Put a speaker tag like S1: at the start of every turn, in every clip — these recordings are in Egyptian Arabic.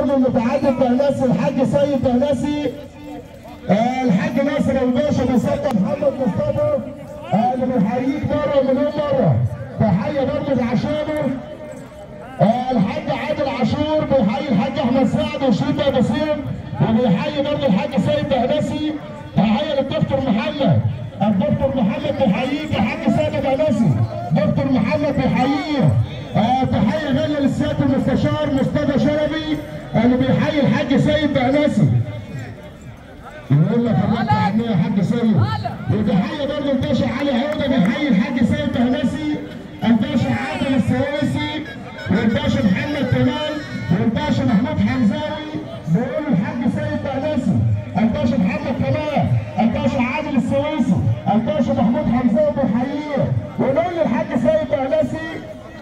S1: برضه المتعدد بهناسي الحاج سيد بهناسي آه، الحاج ناصر الباشا بيصدق محمد مصطفى آه، اللي بنحييك مره مليون مره تحيه برضه عشانه آه، الحاج عادل عاشور بيحيي الحاج احمد سعد وشريف ابو سيم وبيحيي برضه الحاج سيد بهناسي تحيه للدكتور محمد الدكتور محمد بيحييك يا حاج سيد بهناسي دكتور محمد بيحييه آه، تحيه غاليه للسياده المستشار مصطفى شربي اللي بيحيي الحاج سيد بهناسي يقول لك الرد عنه يا حاج سيد وتحيه برضه الباشا علي عوده بيحيي الحاج سيد بهناسي الباشا عادل السويسي والباشا محمد كمال والباشا محمود حمزاوي بيقول الحاج سيد بهناسي الباشا محمد كمال الباشا عادل السويسي الباشا محمود حمزاوي بيحييه ونقول للحاج سيد بهناسي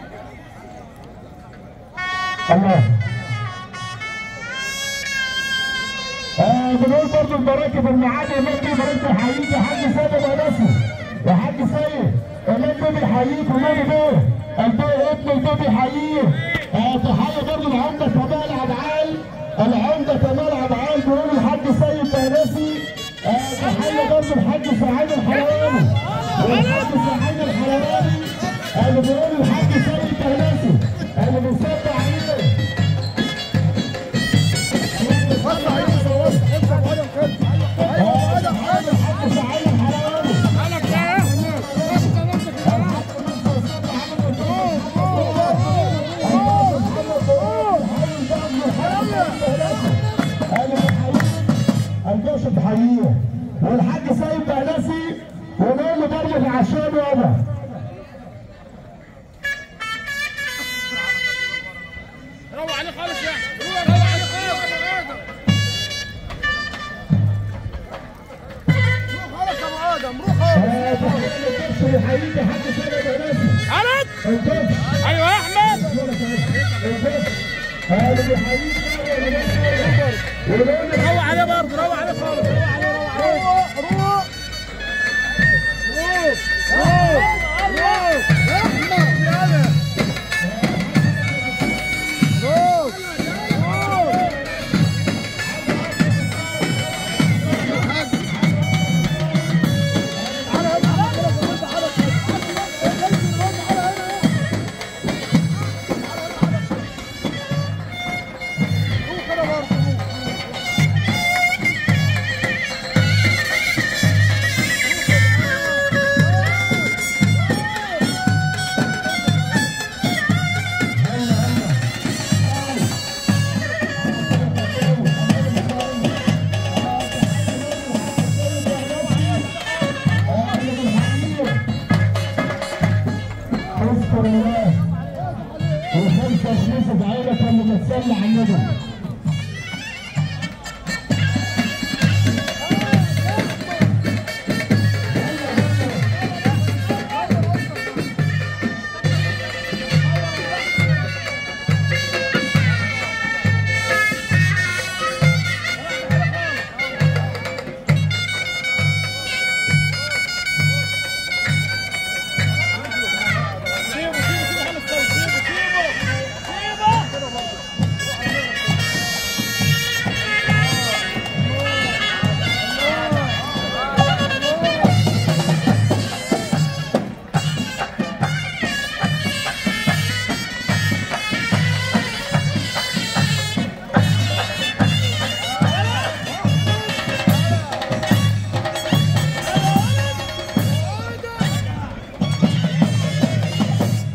S1: الله آه بنقول برضه المراكب المعادي مجدي برضه حييك يا حاج سيد ابو نصر يا حاج سيد مجدي بيحييك ونادي بيه البيه ابن البيه بيحييه آه تحيه برضه العمده كمال عبعال العمده كمال عبعال بيقول الحاج سيد بهناسي آه تحيه برضه الحاج سعيد الحلواني والحاج سعيد الحلواني اللي بيقول الحاج سيد بهناسي اللي بيصدق عليه الحاج سعيد الحلواني الجيش بحييه والحاج سيد بهنسي ونقول له برضه عشان يابا
S2: روح عليه خالص يعني روح عليه خالص روح خالص يا ابو ادم روح خالص
S1: الجيش بيحييك يا حاج سيد بهنسي
S2: علد
S1: الجيش
S2: ايوه يا احمد
S1: الجيش اللي بيحييك ونقول له
S2: روح عليه برضه روح عليه خالص